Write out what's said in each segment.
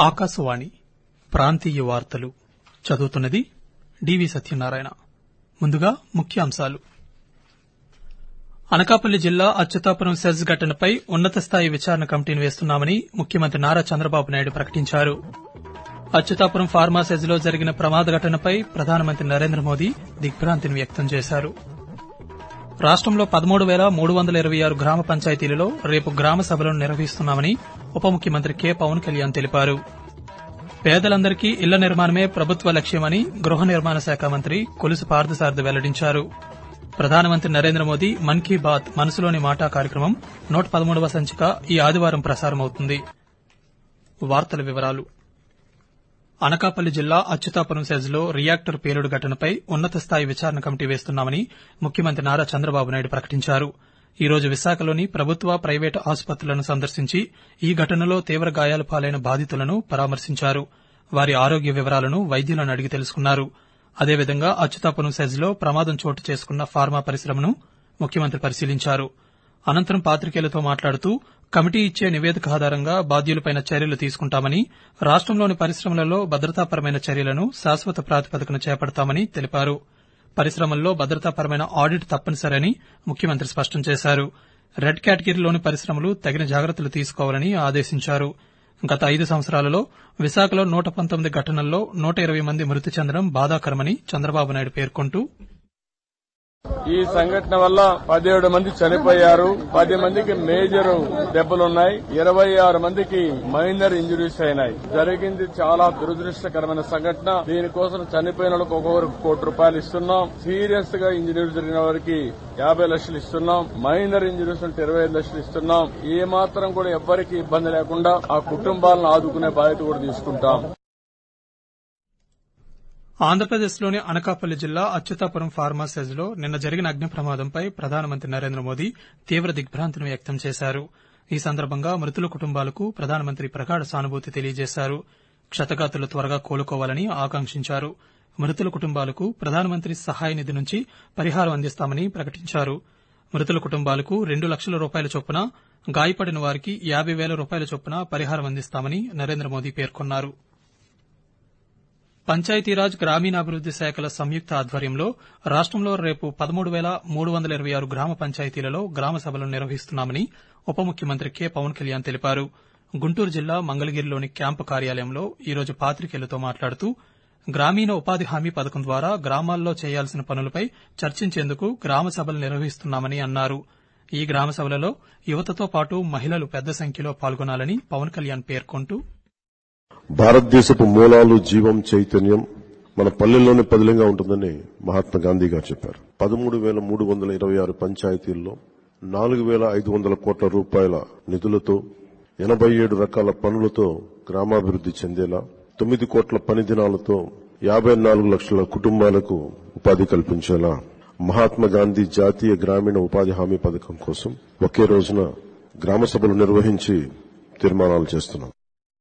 ఆకాశవాణి ప్రాంతీయ వార్తలు చదువుతున్నది డివి సత్యనారాయణ ముందుగా ముఖ్యాంశాలు అనకాపల్లి జిల్లా అచ్యుతాపురం సెజ్ ఘటనపై ఉన్నత స్థాయి విచారణ కమిటీని వేస్తున్నామని ముఖ్యమంత్రి నారా చంద్రబాబు నాయుడు ప్రకటించారు అచ్యుతాపురం ఫార్మా సెజ్ లో జరిగిన ప్రమాద ఘటనపై ప్రధానమంత్రి నరేంద్ర మోదీ దిగ్భ్రాంతిని వ్యక్తం చేశారు రాష్టంలో పదమూడు పేల మూడు వందల ఇరవై ఆరు గ్రామ పంచాయతీలలో రేపు గ్రామ సభలను నిర్వహిస్తున్నామని ఉప ముఖ్యమంత్రి కె పవన్ కళ్యాణ్ తెలిపారు పేదలందరికీ ఇళ్ల నిర్మాణమే ప్రభుత్వ లక్ష్యమని గృహ నిర్మాణ శాఖ మంత్రి కొలుసు పార్థసారథి వెల్లడించారు ప్రధానమంత్రి నరేంద్ర మోదీ మన్ కీ బాత్ మనసులోని మాట కార్యక్రమం నూట పదమూడవ సంచిక ఈ ఆదివారం ప్రసారమవుతుంది వార్తల వివరాలు అనకాపల్లి జిల్లా అచ్యుతాపురం సెజ్ లో రియాక్టర్ పేలుడు ఘటనపై ఉన్నత స్థాయి విచారణ కమిటీ వేస్తున్నామని ముఖ్యమంత్రి నారా చంద్రబాబు నాయుడు ప్రకటించారు ఈ రోజు విశాఖలోని ప్రభుత్వ ప్రైవేటు ఆసుపత్రులను సందర్శించి ఈ ఘటనలో తీవ్ర గాయాల పాలైన బాధితులను పరామర్శించారు వారి ఆరోగ్య వివరాలను వైద్యులను అడిగి తెలుసుకున్నారు అదేవిధంగా అచ్యుతాపురం సెజ్ లో ప్రమాదం చోటు చేసుకున్న ఫార్మా పరిశ్రమను ముఖ్యమంత్రి పరిశీలించారు అనంతరం పాతికేయులతో మాట్లాడుతూ కమిటీ ఇచ్చే నివేదిక ఆధారంగా బాధ్యులపై చర్యలు తీసుకుంటామని రాష్టంలోని పరిశ్రమలలో భద్రతాపరమైన చర్యలను శాశ్వత ప్రాతిపదికన చేపడతామని తెలిపారు పరిశ్రమల్లో భద్రతాపరమైన ఆడిట్ తప్పనిసరని ముఖ్యమంత్రి స్పష్టం చేశారు రెడ్ కేటగిరీలోని పరిశ్రమలు తగిన జాగ్రత్తలు తీసుకోవాలని ఆదేశించారు గత ఐదు సంవత్సరాలలో విశాఖలో నూట పంతొమ్మిది ఘటనల్లో నూట ఇరవై మంది మృతి చెందడం బాధాకరమని చంద్రబాబు నాయుడు పేర్కొంటూ ఈ సంఘటన వల్ల పదిహేడు మంది చనిపోయారు పది మందికి మేజర్ దెబ్బలున్నాయి ఇరవై ఆరు మందికి మైనర్ ఇంజురీస్ అయినాయి జరిగింది చాలా దురదృష్టకరమైన సంఘటన దీనికోసం చనిపోయిన వాళ్ళకి ఒక్కొక్కరికి కోటి రూపాయలు ఇస్తున్నాం సీరియస్ గా ఇంజనీర్ జరిగిన వారికి యాభై లక్షలు ఇస్తున్నాం మైనర్ ఇంజనీర్స్ ఉంటే ఇరవై ఐదు లక్షలు ఇస్తున్నాం ఏ మాత్రం కూడా ఎవ్వరికి ఇబ్బంది లేకుండా ఆ కుటుంబాలను ఆదుకునే బాధ్యత కూడా తీసుకుంటాం ఆంధ్రప్రదేశ్లోని అనకాపల్లి జిల్లా అచ్యుతాపురం ఫార్మా సెజ్ లో నిన్న జరిగిన అగ్ని ప్రమాదంపై ప్రధానమంత్రి నరేంద్ర మోదీ తీవ్ర దిగ్భ్రాంతిని వ్యక్తం చేశారు ఈ సందర్భంగా మృతుల కుటుంబాలకు ప్రధానమంత్రి ప్రగాఢ సానుభూతి తెలియజేశారు క్షతగాతులు త్వరగా కోలుకోవాలని ఆకాంక్షించారు మృతుల కుటుంబాలకు ప్రధానమంత్రి సహాయ నిధి నుంచి పరిహారం అందిస్తామని ప్రకటించారు మృతుల కుటుంబాలకు రెండు లక్షల రూపాయల చొప్పున గాయపడిన వారికి యాబై పేల రూపాయల చొప్పున పరిహారం అందిస్తామని నరేంద్ర మోదీ పేర్కొన్నారు పంచాయతీరాజ్ గ్రామీణాభివృద్ది శాఖల సంయుక్త ఆధ్వర్యంలో రాష్టంలో రేపు పదమూడు పేల మూడు వందల ఇరవై ఆరు గ్రామ పంచాయతీలలో గ్రామ సభలను నిర్వహిస్తున్నామని ఉప ముఖ్యమంత్రి కె పవన్ కళ్యాణ్ తెలిపారు గుంటూరు జిల్లా మంగళగిరిలోని క్యాంపు కార్యాలయంలో ఈ రోజు పాతికేయులతో మాట్లాడుతూ గ్రామీణ ఉపాధి హామీ పథకం ద్వారా గ్రామాల్లో చేయాల్సిన పనులపై చర్చించేందుకు గ్రామ సభలు నిర్వహిస్తున్నామని అన్నారు ఈ గ్రామ సభలలో యువతతో పాటు మహిళలు పెద్ద సంఖ్యలో పాల్గొనాలని పవన్ కళ్యాణ్ పేర్కొంటూ భారతదేశపు మూలాలు జీవం చైతన్యం మన పల్లెల్లోనే పదిలంగా ఉంటుందని మహాత్మా గాంధీ గారు చెప్పారు పదమూడు వేల మూడు వందల ఇరవై ఆరు పంచాయతీల్లో నాలుగు వేల ఐదు వందల కోట్ల రూపాయల నిధులతో ఎనబై ఏడు రకాల పనులతో గ్రామాభివృద్ది చెందేలా తొమ్మిది కోట్ల పని దినాలతో యాబై నాలుగు లక్షల కుటుంబాలకు ఉపాధి కల్పించేలా మహాత్మా గాంధీ జాతీయ గ్రామీణ ఉపాధి హామీ పథకం కోసం ఒకే రోజున గ్రామ సభలు నిర్వహించి తీర్మానాలు చేస్తున్నాం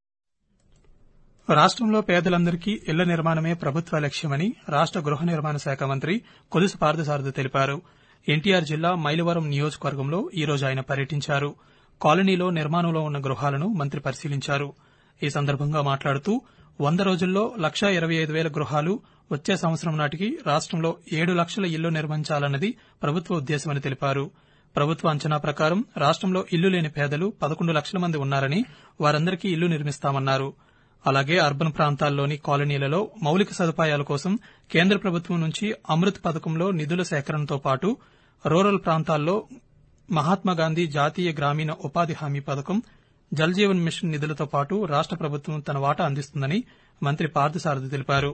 రాష్టంలో పేదలందరికీ ఇళ్ల నిర్మాణమే ప్రభుత్వ లక్ష్యమని రాష్ట గృహ నిర్మాణ శాఖ మంత్రి కొలుసు పార్థసారథి తెలిపారు ఎన్టీఆర్ జిల్లా మైలవరం నియోజకవర్గంలో ఈ రోజు ఆయన పర్యటించారు కాలనీలో నిర్మాణంలో ఉన్న గృహాలను మంత్రి పరిశీలించారు ఈ సందర్భంగా మాట్లాడుతూ వంద రోజుల్లో లక్షా ఇరవై ఐదు వేల గృహాలు వచ్చే సంవత్సరం నాటికి రాష్టంలో ఏడు లక్షల ఇళ్లు నిర్మించాలన్నది ప్రభుత్వ ఉద్దేశమని తెలిపారు ప్రభుత్వ అంచనా ప్రకారం రాష్టంలో ఇల్లు లేని పేదలు పదకొండు లక్షల మంది ఉన్నారని వారందరికీ ఇల్లు నిర్మిస్తామన్నారు అలాగే అర్బన్ ప్రాంతాల్లోని కాలనీలలో మౌలిక సదుపాయాల కోసం కేంద్ర ప్రభుత్వం నుంచి అమృత్ పథకంలో నిధుల సేకరణతో పాటు రూరల్ ప్రాంతాల్లో మహాత్మాగాంధీ జాతీయ గ్రామీణ ఉపాధి హామీ పథకం జల్ జీవన్ మిషన్ నిధులతో పాటు రాష్ట ప్రభుత్వం తన వాటా అందిస్తుందని మంత్రి పార్థసారథి తెలిపారు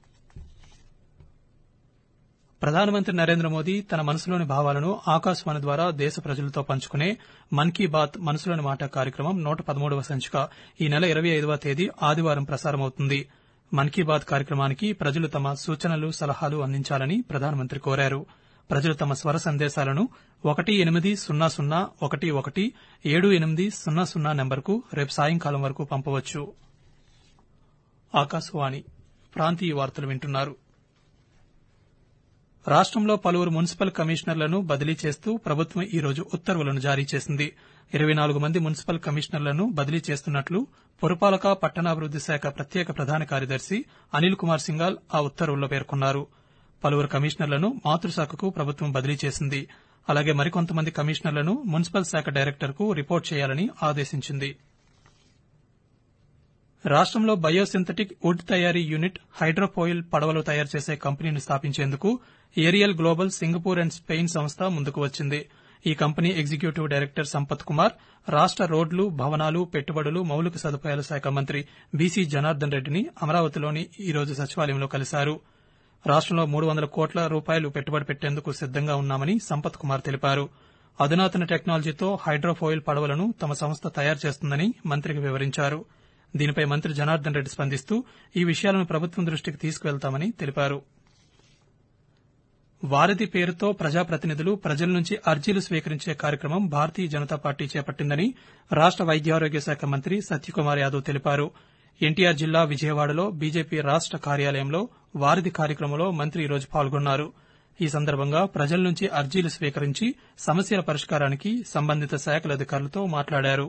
ప్రధానమంత్రి నరేంద్ర మోదీ తన మనసులోని భావాలను ఆకాశవాణి ద్వారా దేశ ప్రజలతో పంచుకునే మన్ కీ బాత్ మనసులోని మాట కార్యక్రమం నూట పదమూడవ సంచిక ఈ నెల ఇరవై ఐదవ తేదీ ఆదివారం ప్రసారమవుతుంది మన్ కీ బాత్ కార్యక్రమానికి ప్రజలు తమ సూచనలు సలహాలు అందించాలని ప్రధానమంత్రి కోరారు ప్రజలు తమ స్వర సందేశాలను ఒకటి ఎనిమిది సున్నా సున్నా ఒకటి ఒకటి ఏడు ఎనిమిది సున్నా సున్నా నెంబర్కు రేపు సాయంకాలం వరకు పంపవచ్చు ఆకాశవాణి ప్రాంతీయ వార్తలు వింటున్నారు రాష్టంలో పలువురు మున్సిపల్ కమిషనర్లను బదిలీ చేస్తూ ప్రభుత్వం ఈ రోజు ఉత్తర్వులను జారీ చేసింది ఇరవై నాలుగు మంది మున్సిపల్ కమిషనర్లను బదిలీ చేస్తున్నట్లు పురపాలక పట్టణాభివృద్ది శాఖ ప్రత్యేక ప్రధాన కార్యదర్శి అనిల్ కుమార్ సింగాల్ ఆ ఉత్తర్వుల్లో పేర్కొన్నారు పలువురు కమిషనర్లను మాతృశాఖకు ప్రభుత్వం బదిలీ చేసింది అలాగే మరికొంతమంది కమిషనర్లను మున్సిపల్ శాఖ డైరెక్టర్కు రిపోర్ట్ చేయాలని ఆదేశించింది రాష్టంలో బయోసింథటిక్ వుడ్ తయారీ యూనిట్ హైడ్రోఫోయిల్ పడవలు తయారు చేసే కంపెనీని స్థాపించేందుకు Aerial Global Singapore and Spain సంస్థ ముందుకు వచ్చింది ఈ company executive director Sampath Kumar రాష్ట రోడ్లు భవనాలు పెట్టుబడులు మౌలిక సదుపాయాల శాఖ మంత్రి బీసీ జనార్దన్ రెడ్డిని అమరావతిలోని ఈ రోజు సచివాలయంలో కలిశారు రాష్టంలో మూడు వందల కోట్ల రూపాయలు పెట్టుబడి పెట్టేందుకు సిద్దంగా ఉన్నామని సంపత్ కుమార్ తెలిపారు అధునాతన టెక్నాలజీతో హైడ్రోఫోయిల్ పడవలను తమ సంస్థ తయారు చేస్తుందని మంత్రికి వివరించారు దీనిపై మంత్రి జనార్దన్ రెడ్డి స్పందిస్తూ ఈ విషయాలను ప్రభుత్వం దృష్టికి తీసుకువెళ్తామని తెలిపారు వారధి పేరుతో ప్రజాప్రతినిధులు ప్రజల నుంచి అర్జీలు స్వీకరించే కార్యక్రమం భారతీయ జనతా పార్టీ చేపట్టిందని రాష్ట వైద్యారోగ్య శాఖ మంత్రి సత్యకుమార్ యాదవ్ తెలిపారు ఎన్టీఆర్ జిల్లా విజయవాడలో బీజేపీ రాష్ట కార్యాలయంలో వారధి కార్యక్రమంలో మంత్రి ఈ రోజు పాల్గొన్నారు ఈ సందర్భంగా ప్రజల నుంచి అర్జీలు స్వీకరించి సమస్యల పరిష్కారానికి సంబంధిత శాఖల అధికారులతో మాట్లాడారు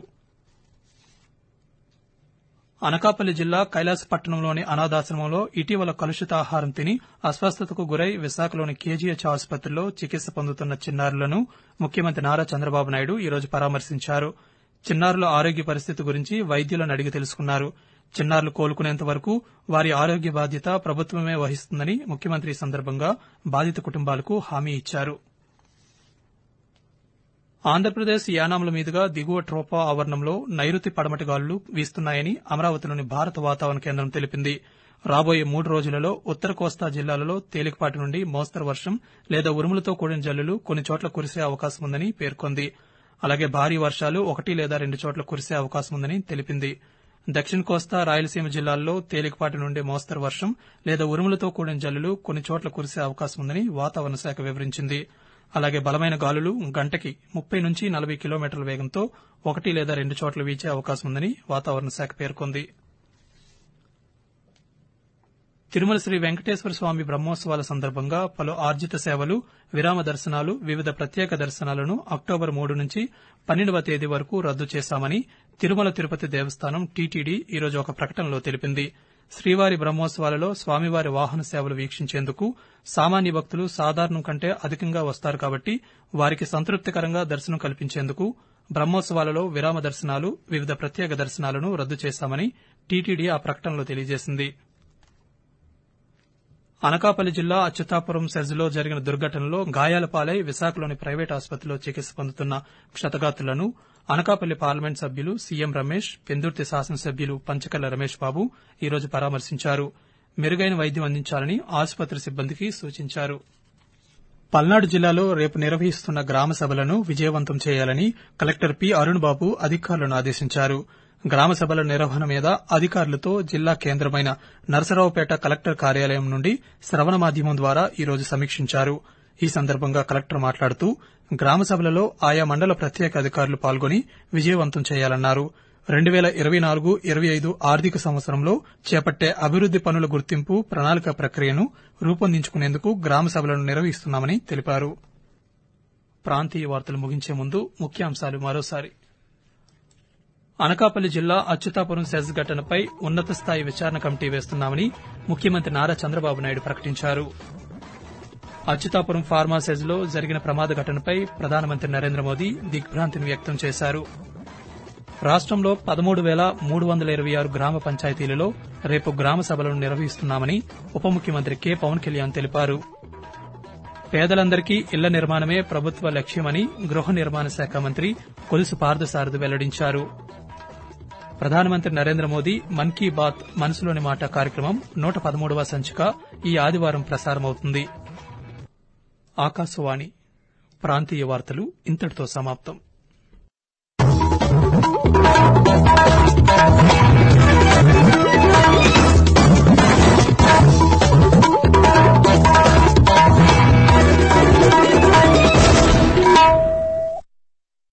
అనకాపల్లి జిల్లా కైలాసపట్నంలోని అనాథాశ్రమంలో ఇటీవల కలుషిత ఆహారం తిని అస్వస్థతకు గురై విశాఖలోని కేజీహెచ్ ఆసుపత్రిలో చికిత్స పొందుతున్న చిన్నారులను ముఖ్యమంత్రి నారా చంద్రబాబు నాయుడు ఈ రోజు పరామర్శించారు చిన్నారుల ఆరోగ్య పరిస్థితి గురించి వైద్యులను అడిగి తెలుసుకున్నారు చిన్నారులు కోలుకునేంత వరకు వారి ఆరోగ్య బాధ్యత ప్రభుత్వమే వహిస్తుందని ముఖ్యమంత్రి ఈ సందర్భంగా బాధిత కుటుంబాలకు హామీ ఇచ్చారు ఆంధ్రప్రదేశ్ యానాముల మీదుగా దిగువ ట్రోపా ఆవరణంలో నైరుతి పడమటి గాలులు వీస్తున్నాయని అమరావతిలోని భారత వాతావరణ కేంద్రం తెలిపింది రాబోయే మూడు రోజులలో ఉత్తర కోస్తా జిల్లాలలో తేలికపాటి నుండి మోస్తరు వర్షం లేదా ఉరుములతో కూడిన జల్లులు కొన్ని చోట్ల కురిసే అవకాశం ఉందని పేర్కొంది అలాగే భారీ వర్షాలు ఒకటి లేదా రెండు చోట్ల కురిసే అవకాశం ఉందని తెలిపింది దక్షిణ కోస్తా రాయలసీమ జిల్లాల్లో తేలికపాటి నుండి మోస్తరు వర్షం లేదా ఉరుములతో కూడిన జల్లులు కొన్ని చోట్ల కురిసే అవకాశం ఉందని వాతావరణ శాఖ వివరించింది అలాగే బలమైన గాలులు గంటకి ముప్పై నుంచి నలభై కిలోమీటర్ల వేగంతో ఒకటి లేదా రెండు చోట్ల వీచే అవకాశం ఉందని వాతావరణ శాఖ పేర్కొంది తిరుమల శ్రీ వెంకటేశ్వర స్వామి బ్రహ్మోత్సవాల సందర్భంగా పలు ఆర్జిత సేవలు విరామ దర్శనాలు వివిధ ప్రత్యేక దర్శనాలను అక్టోబర్ మూడు నుంచి పన్నెండవ తేదీ వరకు రద్దు చేశామని తిరుమల తిరుపతి దేవస్థానం టీటీడీ ఈరోజు ఒక ప్రకటనలో తెలిపింది శ్రీవారి బ్రహ్మోత్సవాలలో స్వామివారి వాహన సేవలు వీక్షించేందుకు సామాన్య భక్తులు సాధారణం కంటే అధికంగా వస్తారు కాబట్టి వారికి సంతృప్తికరంగా దర్శనం కల్పించేందుకు బ్రహ్మోత్సవాలలో విరామ దర్శనాలు వివిధ ప్రత్యేక దర్శనాలను రద్దు చేశామని టీటీడీ ఆ ప్రకటనలో తెలియజేసింది అనకాపల్లి జిల్లా అచ్యుతాపురం సెజ్లో జరిగిన దుర్ఘటనలో గాయాల పాలై విశాఖలోని ప్రైవేట్ ఆసుపత్రిలో చికిత్స పొందుతున్న క్షతగాతులను అనకాపల్లి పార్లమెంట్ సభ్యులు సీఎం రమేష్ పెందుర్తి శాసనసభ్యులు పంచకల్ల రమేష్ బాబు ఈ రోజు పరామర్శించారు మెరుగైన వైద్యం అందించాలని ఆసుపత్రి సిబ్బందికి సూచించారు పల్నాడు జిల్లాలో రేపు నిర్వహిస్తున్న గ్రామ సభలను విజయవంతం చేయాలని కలెక్టర్ పి అరుణ్ బాబు అధికారులను ఆదేశించారు గ్రామ సభల నిర్వహణ మీద అధికారులతో జిల్లా కేంద్రమైన నరసరావుపేట కలెక్టర్ కార్యాలయం నుండి శ్రవణ మాధ్యమం ద్వారా ఈ రోజు సమీక్షించారు ఈ సందర్భంగా కలెక్టర్ మాట్లాడుతూ గ్రామ సభలలో ఆయా మండల ప్రత్యేక అధికారులు పాల్గొని విజయవంతం చేయాలన్నారు రెండు వేల ఇరవై నాలుగు ఇరవై ఐదు ఆర్థిక సంవత్సరంలో చేపట్టే అభివృద్ది పనుల గుర్తింపు ప్రణాళిక ప్రక్రియను రూపొందించుకునేందుకు గ్రామ సభలను నిర్వహిస్తున్నామని తెలిపారు ప్రాంతీయ వార్తలు ముగించే ముందు ముఖ్యాంశాలు మరోసారి అనకాపల్లి జిల్లా అచ్యుతాపురం సెజ్ ఘటనపై ఉన్నత స్థాయి విచారణ కమిటీ వేస్తున్నామని ముఖ్యమంత్రి నారా చంద్రబాబు నాయుడు ప్రకటించారు అచ్యుతాపురం ఫార్మా సెజ్ లో జరిగిన ప్రమాద ఘటనపై ప్రధానమంత్రి నరేంద్ర మోదీ దిగ్భ్రాంతిని వ్యక్తం చేశారు రాష్టంలో పదమూడు వేల మూడు వందల ఇరవై ఆరు గ్రామ పంచాయతీలలో రేపు గ్రామ సభలను నిర్వహిస్తున్నామని ఉప ముఖ్యమంత్రి కె పవన్ కళ్యాణ్ తెలిపారు పేదలందరికీ ఇళ్ల నిర్మాణమే ప్రభుత్వ లక్ష్యమని గృహ నిర్మాణ శాఖ మంత్రి కొలుసు పార్థసారథి వెల్లడించారు ప్రధానమంత్రి నరేంద్ర మోదీ మన్ కీ బాత్ మనసులోని మాట కార్యక్రమం నూట పదమూడవ సంచిక ఈ ఆదివారం ప్రసారమవుతుంది ఆకాశవాణి ప్రాంతీయ వార్తలు ఇంతటితో సమాప్తం